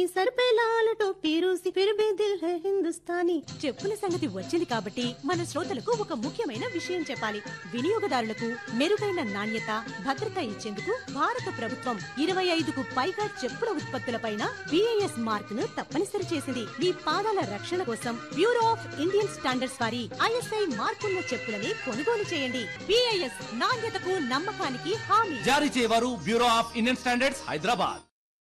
Sir पे लाल टोपी रूसी फिर भी दिल है हिंदुस्तानी చెప్పుల సంగతి వచ్చింది కాబట్టి మన శ్రోతలకు ఒక ముఖ్యమైన విషయం చెప్పాలి వినియోగదారులకు మెరుగైన నాణ్యత భద్రత ఇచ్చేందుకు భారత ప్రభుత్వం ఇరవై ఐదుకు పైగా చెప్పుల ఉత్పత్తులపైన బిఐఎస్ మార్క్ ను తప్పనిసరి చేసింది మీ పాదాల రక్షణ కోసం బ్యూరో ఆఫ్ ఇండియన్ స్టాండర్డ్స్ వారి ఐఎస్ఐ మార్కున్న చెప్పులని కొనుగోలు చేయండి బిఐఎస్ నాణ్యతకు నమ్మకానికి హామీ జారీ చేయవారు Bureau of Indian Standards Hyderabad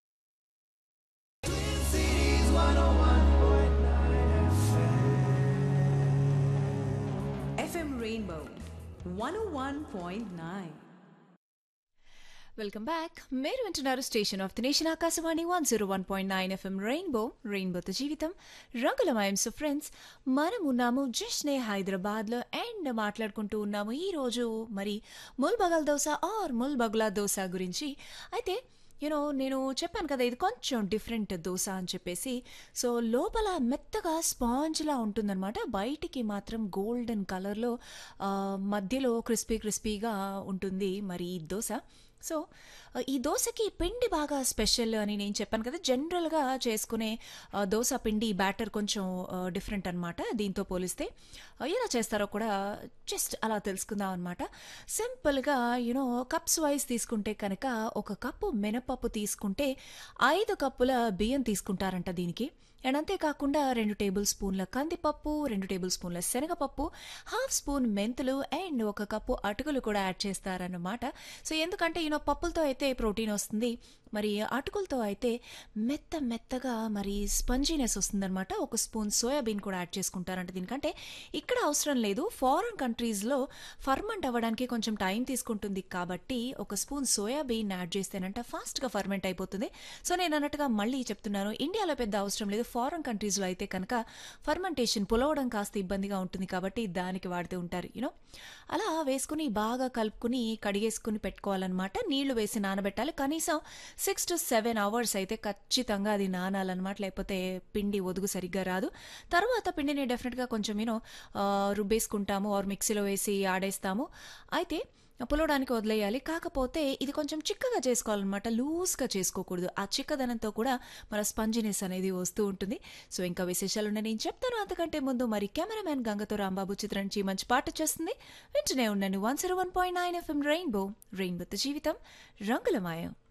FM Rainbow 101.9. Welcome back మీరు వింటున్నారు station of the nation Akashvani one zero one point nine FM Rainbow రెయిన్బోతో జీవితం రంగులమయం సో ఫ్రెండ్స్ మనం ఉన్నాము జస్నే హైదరాబాద్లో అండ్ మాట్లాడుకుంటూ ఉన్నాము ఈ రోజు మరి Mulbagal dosa or Mulbagal dosa గురించి అయితే యూనో నేను చెప్పాను కదా ఇది కొంచెం డిఫరెంట్ దోశ అని చెప్పేసి సో లోపల మెత్తగా స్పాంజ్లా ఉంటుందన్నమాట బయటికి మాత్రం గోల్డెన్ కలర్లో మధ్యలో క్రిస్పీ క్రిస్పీగా ఉంటుంది మరి ఈ దోశ సో ఆ, ఈ దోశకి పిండి బాగా స్పెషల్ అని నేను చెప్పాను కదా జనరల్గా చేసుకునే ఆ, దోశ పిండి బ్యాటర్ కొంచెం డిఫరెంట్ అనమాట దీంతో పోలిస్తే ఆ, ఎలా చేస్తారో కూడా జస్ట్ అలా తెలుసుకుందాం అనమాట సింపుల్గా యూనో కప్స్ వైజ్ తీసుకుంటే కనుక ఒక కప్పు మినపప్పు తీసుకుంటే ఐదు కప్పుల బియ్యం తీసుకుంటారంట దీనికి అండ్ అంతేకాకుండా రెండు టేబుల్ స్పూన్ల కందిపప్పు రెండు టేబుల్ స్పూన్ల శనగపప్పు హాఫ్ స్పూన్ మెంతులు అండ్ ఒక కప్పు అటుకులు కూడా యాడ్ చేస్తారన్నమాట సో ఎందుకంటే ఈయన పప్పులతో అయితే ప్రోటీన్ వస్తుంది మరి అటుకులతో అయితే మెత్త మెత్తగా మరి స్పంజీనెస్ వస్తుందన్నమాట ఒక స్పూన్ సోయాబీన్ కూడా యాడ్ చేసుకుంటారంట దీనికంటే ఇక్కడ అవసరం లేదు ఫారెన్ కంట్రీస్లో ఫర్మెంట్ అవ్వడానికి కొంచెం టైం తీసుకుంటుంది కాబట్టి ఒక స్పూన్ సోయాబీన్ యాడ్ చేస్తేనంట ఫాస్ట్గా ఫర్మెంట్ అయిపోతుంది సో నేను అన్నట్టుగా మళ్ళీ చెప్తున్నాను ఇండియాలో పెద్ద అవసరం లేదు ఫారెన్ కంట్రీస్లో అయితే కనుక ఫర్మెంటేషన్ పులవడం కాస్త ఇబ్బందిగా ఉంటుంది కాబట్టి దానికి వాడుతూ ఉంటారు యూనో అలా వేసుకుని బాగా కలుపుకుని కడిగేసుకుని పెట్టుకోవాలన్నమాట నీళ్లు వేసి నానబెట్టాలి కనీసం సిక్స్ టు సెవెన్ అవర్స్ అయితే ఖచ్చితంగా అది నానాలన్నమాట లేకపోతే పిండి ఒదుగు సరిగ్గా రాదు తర్వాత పిండిని డెఫినెట్గా కొంచెం యూనో రుబ్బేసుకుంటాము ఆర్ మిక్సీలో వేసి ఆడేస్తాము అయితే పులవడానికి వదిలేయాలి కాకపోతే ఇది కొంచెం చిక్కగా చేసుకోవాలన్నమాట లూజ్గా చేసుకోకూడదు ఆ చిక్కదనంతో కూడా మన స్పంజినెస్ అనేది వస్తూ ఉంటుంది సో ఇంకా విశేషాలు ఉన్నాయి నేను చెప్తాను అంతకంటే ముందు మరి కెమెరామ్యాన్ గంగతో రాంబాబు చిత్రం నుంచి మంచి పాట చేస్తుంది వింటూనే ఉన్నాను one zero one point nine FM Rainbow Rainbow జీవితం రంగులమాయం